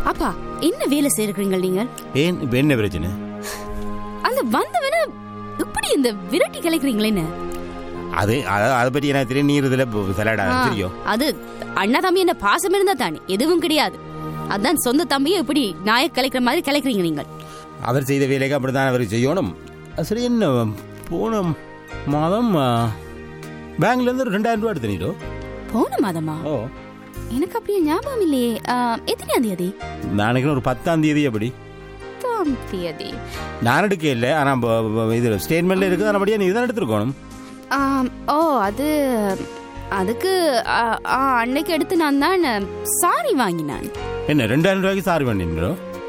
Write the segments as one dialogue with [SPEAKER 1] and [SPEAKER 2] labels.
[SPEAKER 1] அப்பா என்ன வேலை செய்யறீங்க நீங்கள்
[SPEAKER 2] ஏன் இப்ப என்ன பிரச்சனை
[SPEAKER 1] அந்த வந்தவன இப்படி இந்த விரட்டி கலைக்கிறீங்களேன்னு
[SPEAKER 2] அது அத- அதை பற்றி எனக்கு தெரியும் நீர் இதுல விளையாட
[SPEAKER 1] ஆ,
[SPEAKER 2] தெரியும்
[SPEAKER 1] அது அண்ணா தம்பி என்ன பாசம் இருந்தா தானே எதுவும் கிடையாது அதான் சொந்த தம்பியை இப்படி நாய கலைக்கிற மாதிரி கலைக்கிறீங்க நீங்கள்
[SPEAKER 2] அவர் செய்த வேலைக்கு அப்படித்தான் அவர் செய்யணும் அது சரி என்ன போன மாதம் ஆ, பேங்க்ல இருந்து ஒரு ரெண்டாயிரம் ரூபாய் எடுத்து நீரோ
[SPEAKER 1] போன மாதமா
[SPEAKER 2] ஓ
[SPEAKER 1] எனக்கு அப்படியே ஞாபகம் இல்லையே ஆ, எத்தனையாம் தேதி
[SPEAKER 2] நாளைக்கு ஒரு பத்தாம் தேதி அப்படி
[SPEAKER 1] பத்தாம் தேதி
[SPEAKER 2] நான் எடுக்க இல்லை ஆனால் இது ஸ்டேட்மெண்ட்ல இருக்குது அதன்படியா நீ தான் எடுத்துருக்கணும்
[SPEAKER 1] ஆம், ஓ அது அதுக்கு ஆ, ஆ, அன்னைக்கு எடுத்து நான் தான் சாரி வாங்கினான்
[SPEAKER 2] என்ன ரெண்டாயிரம் ரூபாய்க்கு சாரி பண்ணின்றோ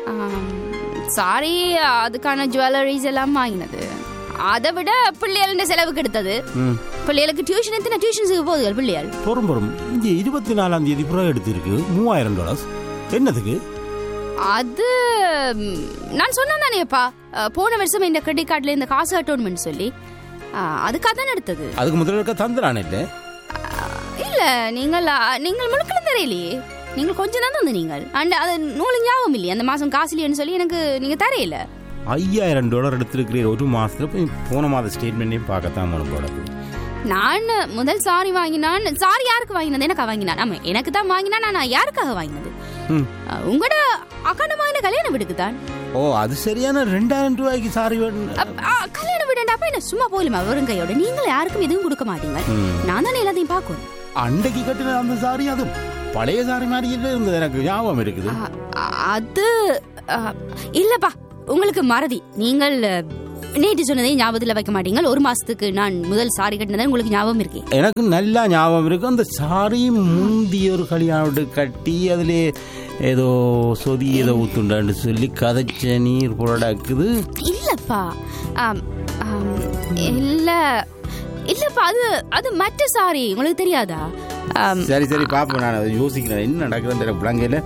[SPEAKER 1] சாரி அதுக்கான ஜுவல்லரிஸ் எல்லாம் வாங்கினது அதை விட பிள்ளைகள செலவுக்கு எடுத்தது
[SPEAKER 2] ம்
[SPEAKER 1] பிள்ளைகளுக்கு டியூஷன் எத்தனை டியூஷன்ஸுக்கு போகுது பிள்ளைகள்
[SPEAKER 2] பொறும் பொறும் இங்கே இருபத்தி நாலாம் தேதி புறா எடுத்திருக்கு மூவாயிரம் டாலர்ஸ் என்னதுக்கு
[SPEAKER 1] அது ம், நான் சொன்னேன் தானேப்பா அஹ், போன வருஷம் இந்த கிரெடிட் கார்டில் இந்த காசு கட்டணும்னு சொல்லி அஹ், அதுக்காக தான் எடுத்தது
[SPEAKER 2] அதுக்கு முதல்ல இருக்க தந்துடானே இல்லை
[SPEAKER 1] இல்ல நீங்கள் அஹ், நீங்கள் முழுக்கலும் தெரியலையே நீங்கள் கொஞ்சம் தான் தந்து நீங்கள் அண்ட் அது நூலு ஞாபகம் இல்லையே அந்த மாசம் காசு இல்லையேன்னு சொல்லி எனக்கு நீங்க தரையில
[SPEAKER 2] ஐயாயிரம் டாலர் எடுத்திருக்கிறீர் ஒரு மாசத்துல போய் போன மாத ஸ்டேட்மெண்ட்டையும் பார்க்கத்தான் மனம் போடக்கு
[SPEAKER 1] நான் முதல் சாரி வாங்கினான் சாரி யாருக்கு வாங்கினது எனக்கு வாங்கினான் ஆமா எனக்கு தான் வாங்கினா நான் யாருக்காக வாங்கினது
[SPEAKER 2] ம்
[SPEAKER 1] அஹ், உங்களோட அக்கண்டமான கல்யாண வீடுக்கு தான்
[SPEAKER 2] ஓ அது சரியான ரெண்டாயிரம் ரூபாய்க்கு சாரி வேணும்
[SPEAKER 1] அப்- ஆ, கல்யாண வீடுண்டப்ப என்ன சும்மா போயிலுமா வெறும் கையோட நீங்கள் யாருக்கும் எதுவும் கொடுக்க மாட்டீங்க
[SPEAKER 2] ம்.
[SPEAKER 1] நான் தானே எல்லாத்தையும் பார்க்கணும்
[SPEAKER 2] அண்டைக்கு கட்டின அந்த சாரி அது பழைய சாரி மாதிரியே இருந்தது எனக்கு ஞாபகம் இருக்குது
[SPEAKER 1] அ- அ- அது அ, இல்லப்பா உங்களுக்கு மறதி நீங்கள் அ, நேற்று சொன்னதை ஞாபகத்தில் வைக்க மாட்டீங்க ஒரு மாசத்துக்கு நான் முதல் சாரி கட்டினதை உங்களுக்கு ஞாபகம் இருக்கே
[SPEAKER 2] எனக்கு நல்லா ஞாபகம் இருக்கு அந்த சாரி முந்தி ஒரு கல்யாணம் வீடு கட்டி அதிலே ஏதோ சொதி ஏதோ ஊத்துண்டான்னு சொல்லி கதைச்ச நீர் புரடாக்குது
[SPEAKER 1] இல்லப்பா ஆம், ஆம், இல்ல இல்லப்பா அது அது மற்ற சாரி உங்களுக்கு தெரியாதா ஆம்,
[SPEAKER 2] சரி சரி பாப்போம் நான் அதை யோசிக்கிறேன் என்ன நடக்குதுன்னு எனக்கு விளங்கல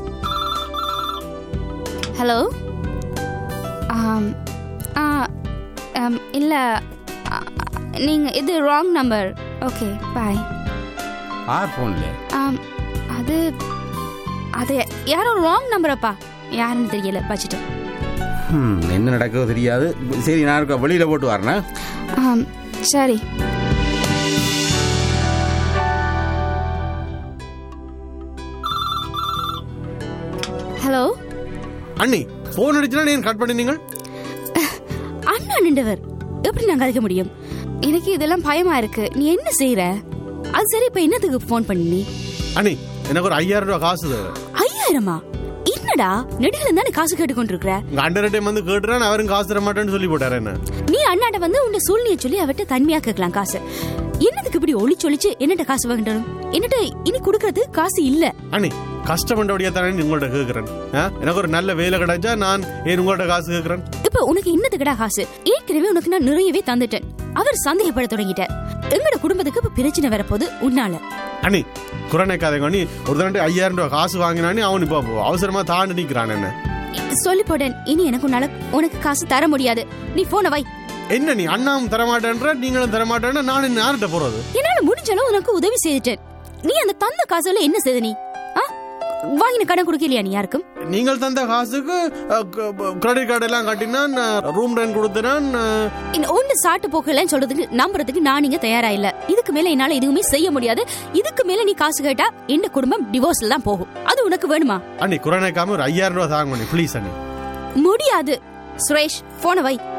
[SPEAKER 1] ஹலோ ஆம், ஆ, ஆம், இல்ல ஆ, நீங்க இது ராங் நம்பர் ஓகே பாய்
[SPEAKER 2] ஆர் போன்ல
[SPEAKER 1] ஆம் அது அது யாரோ ராங் நம்பரப்பா யாருன்னு தெரியல வச்சுட்டேன்
[SPEAKER 2] ஹம், என்ன நடக்குதோ தெரியாது சரி நான் இருக்க வெளியில போட்டு வரேன்
[SPEAKER 1] ஆம் சரி ஹலோ
[SPEAKER 3] அண்ணி போன் அடிச்சுனா நீங்க கட் பண்ணினீங்க
[SPEAKER 1] அண்ணா நின்றவர் எப்படி நான் கதைக்க முடியும் எனக்கு இதெல்லாம் பயமா இருக்கு நீ என்ன செய்யற அது சரி இப்ப என்னத்துக்கு ஃபோன் பண்ணி நீ
[SPEAKER 3] அண்ணி எனக்கு ஒரு ஐயாயிரம் ரூபாய் காசு தேவை
[SPEAKER 1] ஐயாயிரமா என்னடா நெடுகில தானே காசு கேட்டுக்கொண்டிருக்கிற
[SPEAKER 3] உங்க அண்டர் டைம் வந்து கேட்டுறான் அவரும் காசு தர மாட்டேன்னு சொல்லி போட்டாரு என்ன
[SPEAKER 1] நீ அண்ணாட்ட வந்து உன்னை சூழ்நிலைய சொல்லி அவட்ட தன்மையா கேட்கலாம் காசு என்னதுக்கு இப்படி ஒளிச்சு ஒளிச்சு என்னட்ட காசு வாங்கிட்டணும் என்னட்ட இனி கொடுக்கறது காசு இல்ல
[SPEAKER 3] அண்ணி கஷ்டப்பட்டபடியா தானே உங்கள்ட்ட கேட்கறேன் ஆ? எனக்கு ஒரு நல்ல வேலை கிடைச்சா நான் ஏன் உங்கள்ட்ட காசு கேட்கறேன்
[SPEAKER 1] இப்ப உனக்கு என்னதுக்குடா காசு ஏற்கனவே உனக்கு நான் நிறையவே தந்துட்டேன் அவர் சந்தேகப்பட தொடங்கிட்டார் எங்கட குடும்பத்துக்கு இப்ப பிரச்சனை வரப்போது உன்னால
[SPEAKER 3] அண்ணி குரணைக்காதங்க அண்ணி ஒரு தடவை ஐயாயிரம் ரூபாய் காசு வாங்கினானே அவன் இப்போ அவசரமா தாண்டி நிக்கிறான் என்ன
[SPEAKER 1] சொல்லி போடன் இனி எனக்கு உன்னால உனக்கு காசு தர முடியாது நீ போன வை
[SPEAKER 3] என்ன நீ அண்ணாவும் தரமாட்டேன்ற நீங்களும் தரமாட்டேன்னா நான் இன்னும் யார்கிட்ட போறது
[SPEAKER 1] என்னால முடிஞ்சாலும் உனக்கு உதவி செய்துட்டேன் நீ அந்த தந்த காசுல என்ன செய்த நீ ஆ? வாங்கின கடன் கொடுக்கலையா நீ யாருக்கும்
[SPEAKER 3] நீங்கள் தந்த காசுக்கு கிரெடிட் கார்டு எல்லாம் கட்டினான் ரூம் ரெண்ட் கொடுத்தினான் அஹ்,
[SPEAKER 1] இந்த ஒண்ணு சாட்டு போக்கலன்னு சொல்றதுக்கு நம்புறதுக்கு நான் நீங்க தயாரா இல்ல இதுக்கு மேல என்னால எதுவுமே செய்ய முடியாது இதுக்கு மேல நீ காசு கேட்டா இந்த குடும்பம் டிவோர்ஸ்ல தான் போகும் அது உனக்கு வேணுமா
[SPEAKER 3] அண்ணி குரணைக்காம ஒரு ஐயாயிரம் ரூபாய் தாங்க அண்ணி ப்ளீஸ் அண்ணி
[SPEAKER 1] முடியாது சுரேஷ் போன வை